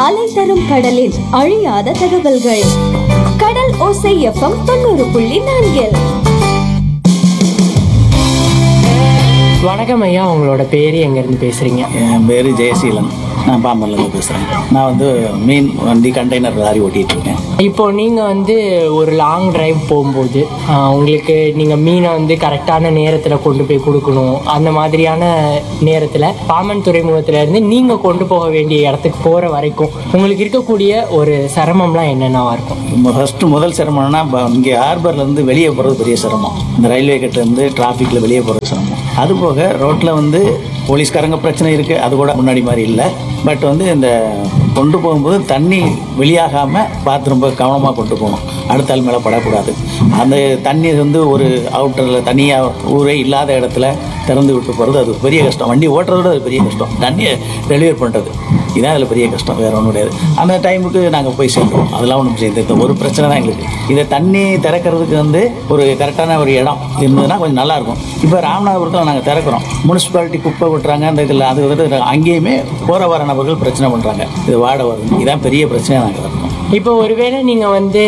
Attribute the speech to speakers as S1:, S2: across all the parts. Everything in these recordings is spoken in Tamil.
S1: அலை தரும் கடலில் அழியாத தகவல்கள் கடல் ஓசை எஃப்எம் தொண்ணூறு புள்ளி நான்கில்
S2: வணக்கம் ஐயா உங்களோட பேர் எங்கேருந்து பேசுகிறீங்க
S3: என் பேர் ஜெயசீலன் நான் பாம்பர்லேருந்து பேசுகிறேன் நான் வந்து மீன் வண்டி கண்டெய்னர் லாரி ஓட்டிகிட்டு இருக்கேன்
S2: இப்போ நீங்கள் வந்து ஒரு லாங் டிரைவ் போகும்போது ஆஹ், உங்களுக்கு நீங்கள் மீனை வந்து கரெக்டான நேரத்தில் கொண்டு போய் கொடுக்கணும் அந்த மாதிரியான நேரத்தில் பாமன் துறைமுகத்துல இருந்து நீங்கள் கொண்டு போக வேண்டிய இடத்துக்கு போகிற வரைக்கும் உங்களுக்கு இருக்கக்கூடிய ஒரு சிரமம்லாம் என்னென்னவா இருக்கும்
S3: ஃபஸ்ட்டு முதல் சிரமம்னா ப- இங்கே ஹார்பர்லேருந்து வெளியே போகிறது பெரிய சிரமம் இந்த ரயில்வே கிட்டேருந்து டிராஃபிக்கில் வெளியே போகிறது சிரமம் அது போக ரோட்டில் வந்து போலீஸ்காரங்க பிரச்சனை இருக்குது அது கூட முன்னாடி மாதிரி இல்லை பட் வந்து இந்த கொண்டு போகும்போது தண்ணி வெளியாகாமல் பார்த்து ரொம்ப கவனமாக கொண்டு போகணும் அடுத்த ஆள் மேலே படக்கூடாது அந்த தண்ணி வந்து ஒரு அவுட்டரில் தனியாக ஊரே இல்லாத இடத்துல திறந்து விட்டு போகிறது அது பெரிய கஷ்டம் வண்டி ஓட்டுறதோட அது பெரிய கஷ்டம் தண்ணியை டெலிவர் பண்ணுறது இதான் அதில் பெரிய கஷ்டம் வேறு ஒன்றும் கிடையாது அந்த டைமுக்கு நாங்கள் போய் சேர்ந்துருவோம் அதெல்லாம் ஒன்றும் செய்யுது இந்த ஒரு பிரச்சனை தான் எங்களுக்கு இதை தண்ணி திறக்கிறதுக்கு வந்து ஒரு கரெக்டான ஒரு இடம் இருந்ததுன்னா கொஞ்சம் நல்லாயிருக்கும் இப்போ ராமநாதபுரத்தில் நாங்கள் திறக்கிறோம் முனிசிபாலிட்டி குப்பை விட்டுறாங்க அந்த இதில் அது வந்து அங்கேயுமே போகிற வர நபர்கள் பிரச்சனை பண்ணுறாங்க இது வாட வருது இதான் பெரிய பிரச்சனையாக நாங்கள் இருக்கோம்
S2: இப்போ ஒருவேளை நீங்கள் வந்து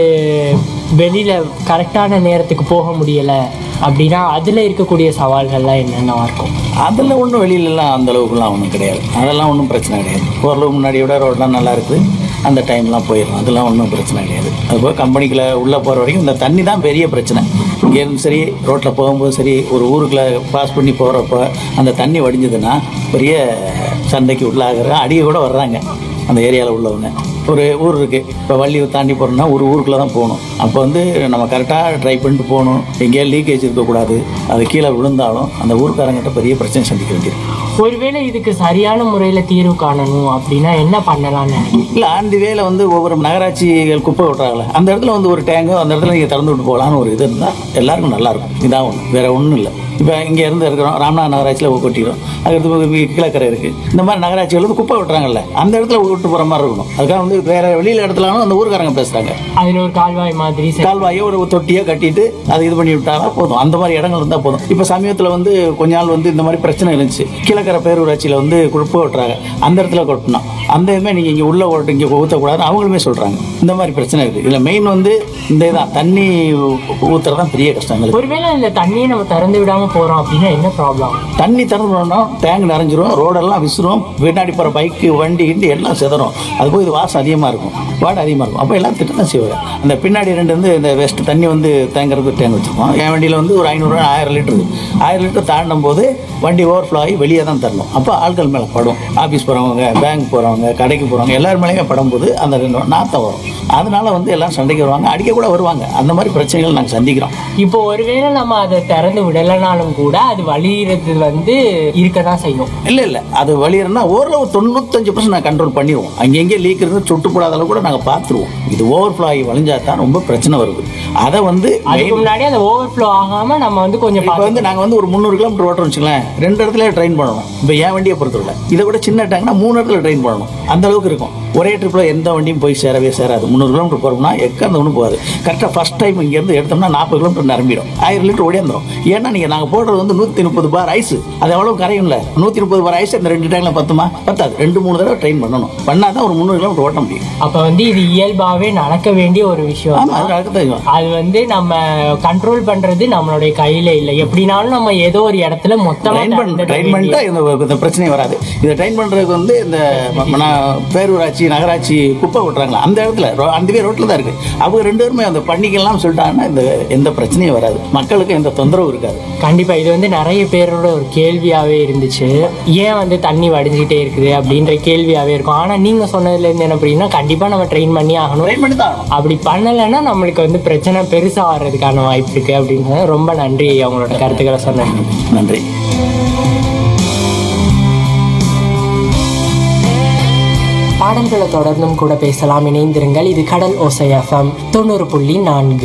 S2: வெளியில் கரெக்டான நேரத்துக்கு போக முடியலை அப்படின்னா அதில் இருக்கக்கூடிய சவால்கள்லாம் என்னென்னவா இருக்கும்
S3: அதில் ஒன்றும் வெளியிலலாம் அந்த அளவுக்குலாம் ஒன்றும் கிடையாது அதெல்லாம் ஒன்றும் பிரச்சனை கிடையாது ஓரளவு முன்னாடி விட ரோடெலாம் நல்லா இருக்குது அந்த டைம்லாம் போயிடும் அதெல்லாம் ஒன்றும் பிரச்சனை கிடையாது அதுபோல் கம்பெனிக்குள்ள உள்ளே போகிற வரைக்கும் இந்த தண்ணி தான் பெரிய பிரச்சனை இங்கேருந்து சரி ரோட்டில் போகும்போது சரி ஒரு ஊருக்குள்ளே பாஸ் பண்ணி போகிறப்ப அந்த தண்ணி வடிஞ்சதுன்னா பெரிய சண்டைக்கு உள்ளாகிற அடிய கூட வர்றாங்க அந்த ஏரியாவில் உள்ளவங்க ஒரு ஊர் இருக்குது இப்போ வள்ளி தாண்டி போகிறோம்னா ஒரு ஊருக்குள்ளே தான் போகணும் அப்போ வந்து நம்ம கரெக்டாக ட்ரை பண்ணிட்டு போகணும் எங்கேயா லீக்கேஜ் இருக்கக்கூடாது அது கீழே விழுந்தாலும் அந்த ஊருக்காரங்கிட்ட பெரிய பிரச்சனை சந்திக்க வேண்டியிருக்கு
S2: ஒருவேளை இதுக்கு சரியான முறையில் தீர்வு காணணும் அப்படின்னா என்ன பண்ணலாம்னு நினைக்கிறீங்க
S3: இல்லை ஆண்டி வேல வந்து ஒவ்வொரு நகராட்சிகள் குப்பை விட்றாங்களே அந்த இடத்துல வந்து ஒரு டேங்கு அந்த இடத்துல நீங்கள் திறந்து விட்டு போகலான்னு ஒரு இது இருந்தால் எல்லாருக்கும் நல்லாயிருக்கும் இதான் ஒன்று வேறு ஒன்றும் இல்லை இப்போ இங்கே இருந்து இருக்கிறோம் ராமநாத நகராட்சியில் கொட்டிக்கிறோம் அதுக்கடுத்து கீழக்கரை இருக்குது இந்த மாதிரி நகராட்சிகள் வந்து குப்பை விட்றாங்கல்ல அந்த இடத்துல விட்டு போகிற மாதிரி இருக்கணும் அதுக்காக வந்து வேறு வெளியில் இடத்துலாலும் அந்த ஊருக்காரங்க பேசுகிறாங்க
S2: அதில் ஒரு கால்வாய் மாதிரி சரி.
S3: கால்வாயோ ஒரு தொட்டியோ கட்டிட்டு அதை இது பண்ணி விட்டாலும் போதும் அந்த மாதிரி இடங்கள் இருந்தால் போதும் இப்போ சமீபத்தில் வந்து கொஞ்ச நாள் வந்து இந்த மாதிரி பிரச்சனை இருந்துச்சு கீழக்கரை பேரூராட்சியில் வந்து குழுப்பு ஓட்டுறாங்க அந்த இடத்துல கொட்டணும் அந்த இதுமே நீங்கள் இங்கே உள்ள ஓட்டு இங்கே ஊற்றக்கூடாதுன்னு அவங்களுமே சொல்கிறாங்க இந்த மாதிரி பிரச்சனை இருக்குது இதில் மெயின் வந்து இந்த இதான் தண்ணி ஊற்றுறது தான் பெரிய கஷ்டம் எங்களுக்கு
S2: ஒருவேளை இந்த தண்ணியை நம்ம திறந்து விடாம போறோம் அப்படின்னா என்ன ப்ராப்ளம்
S3: தண்ணி திறந்து விடணும் டேங்க் நிறைஞ்சிரும் ரோடெல்லாம் விசிறும் பின்னாடி போகிற பைக்கு வண்டி கிண்டி எல்லாம் சிதறும் அது போய் இது வாசம் அதிகமாக இருக்கும் வாடை அதிகமாக இருக்கும் அப்போ எல்லாம் திட்டம் தான் செய்வாங்க அந்த பின்னாடி ரெண்டு வந்து இந்த வெஸ்ட் தண்ணி வந்து தேங்குறது டேங்க் வச்சுருக்கோம் என் வண்டியில் வந்து ஒரு ஐநூறு ஆயிரம் லிட்டரு ஆயிரம் லிட்டர் தாண்டும் போது வண்டி ஓவர்ஃப்ளோ ஆகி வெளியே தான் தரணும் அப்போ ஆட்கள் மேலே படும் ஆஃபீஸ் போகிறவங்க பேங்க் போகிறவங்க கடைக்கு போகிறவங்க எல்லார் மேலேயுமே படும்போது அந்த ரெண்டு நாத்தம் வரும் அதனால வந்து எல்லாம் சண்டைக்கு வருவாங்க அடிக்க கூட வருவாங்க அந்த மாதிரி பிரச்சனைகள் நாங்கள் சந்திக்கிறோம்
S2: இப்போ ஒருவேளை நம்ம அதை திறந்து விடலைனாலும் கூட அது வழியிறது வந்து இருக்க தான் செய்யும்
S3: இல்லை இல்லை அது வழியிறனா ஓரளவு தொண்ணூத்தஞ்சு பர்சன்ட் நான் கண்ட்ரோல் பண்ணிடுவோம் அங்கங்கே லீக் இருந்து சுட்டு போடாத அளவு கூட நாங்கள் பார்த்துருவோம் இது ஓவர்ஃப்ளோ ஆகி வழிஞ்சா தான் ரொம்ப பிரச்சனை வருது அதை வந்து
S2: அதுக்கு முன்னாடி அந்த ஓவர்ஃப்ளோ ஆகாம நம்ம வந்து கொஞ்சம்
S3: இப்போ
S2: பார்த்து
S3: வந்து நாங்கள் வந்து ஒரு முந்நூறு கிலோமீட்டர் ஓட்டுறோம் வச்சுக்கலாம் ரெண்டு இடத்துல ட்ரெயின் பண்ணணும் இப்போ என் வண்டியை பொறுத்தவரை இதை விட சின்ன டேங்க்னா மூணு இடத்துல ட்ரெயின் பண்ணணும் அந்த அளவுக்கு இருக்கும் ஒரே ட்ரிப்பில் எந்த வண்டியும் போய் சேரவே சேராது முந்நூறு கிலோமீட்டர் போகிறோம்னா எக்கந்த ஒன்றும் போகாது கரெக்டாக ஃபஸ்ட் டைம் இங்கேருந்து எடுத்தோம்னா நாற்பது கிலோமீட்டர் நிரம்பிடும் ஆயிரம் லிட்டர் ஓடியாந்துடும் ஏன்னா நீங்கள் நாங்கள் போடுறது வந்து நூற்றி முப்பது பார் ஐஸ் அது எவ்வளோ கரையும்ல நூற்றி முப்பது பார் ஐஸ் இந்த ரெண்டு டேங்கில் பத்துமா பத்தாது ரெண்டு மூணு தடவை ட்ரெயின் பண்ணணும் பண்ணால் தான் ஒரு முந்நூறு கிலோமீட்டர் ஓட்ட முடியும்
S2: அப்ப வந்து இது இயல்பாவே நடக்க வேண்டிய ஒரு விஷயம்
S3: ஆமாம் அது நடக்க தான் செய்யும்.
S2: அது வந்து நம்ம கண்ட்ரோல் பண்றது நம்மளுடைய கையில இல்ல எப்படினாலும் நம்ம ஏதோ ஒரு இடத்துல மொத்தமா
S3: ட்ரெயின் பண்ண
S2: திறந்துட
S3: ட்ரெயின் பண்ணிட்டா இந்த இந்த பிரச்சனை வராது இதை ட்ரெயின் பண்ணுறதுக்கு வந்து இந்த ம- நான் பேரூராட்சி நகராட்சி குப்பை விட்டுறாங்களா அந்த இடத்துல ரோ- அந்த பேர் ரோட்டில் தான் இருக்குது அவங்க ரெண்டு பேருமே அந்த பண்ணிக்கலாம் சொல்லிட்டாங்கன்னா இந்த எந்த பிரச்சனையும் வராது மக்களுக்கு எந்த தொந்தரவும் இருக்காது
S2: கண்டிப்பா இது வந்து நிறைய பேரோட ஒரு கேள்வியாவே இருந்துச்சு ஏன் வந்து தண்ணி வடிஞ்சுக்கிட்டே இருக்குது அப்படின்ற கேள்வியாவே இருக்கும் ஆனா நீங்க சொன்னதுல இருந்து என்ன அப்படின்னா கண்டிப்பா நம்ம ட்ரெயின் பண்ணி ஆகணும்
S3: ட்ரெயின் பண்ணி தான் ஆகணும்.
S2: அப்படி பண்ணலைன்னா நம்மளுக்கு வந்து பிரச்சனை பெருசா வர்றதுக்கான வாய்ப்பு இருக்கு அப்படின்னு ரொம்ப நன்றி அவங்களோட கருத்துக்களை சொன்னேன்
S3: நன்றி
S2: பாடல்களை தொடர்ந்தும் கூட பேசலாம் இணைந்திருங்கள் இது கடல் ஓசை எஃப்எம் தொண்ணூறு புள்ளி நான்கு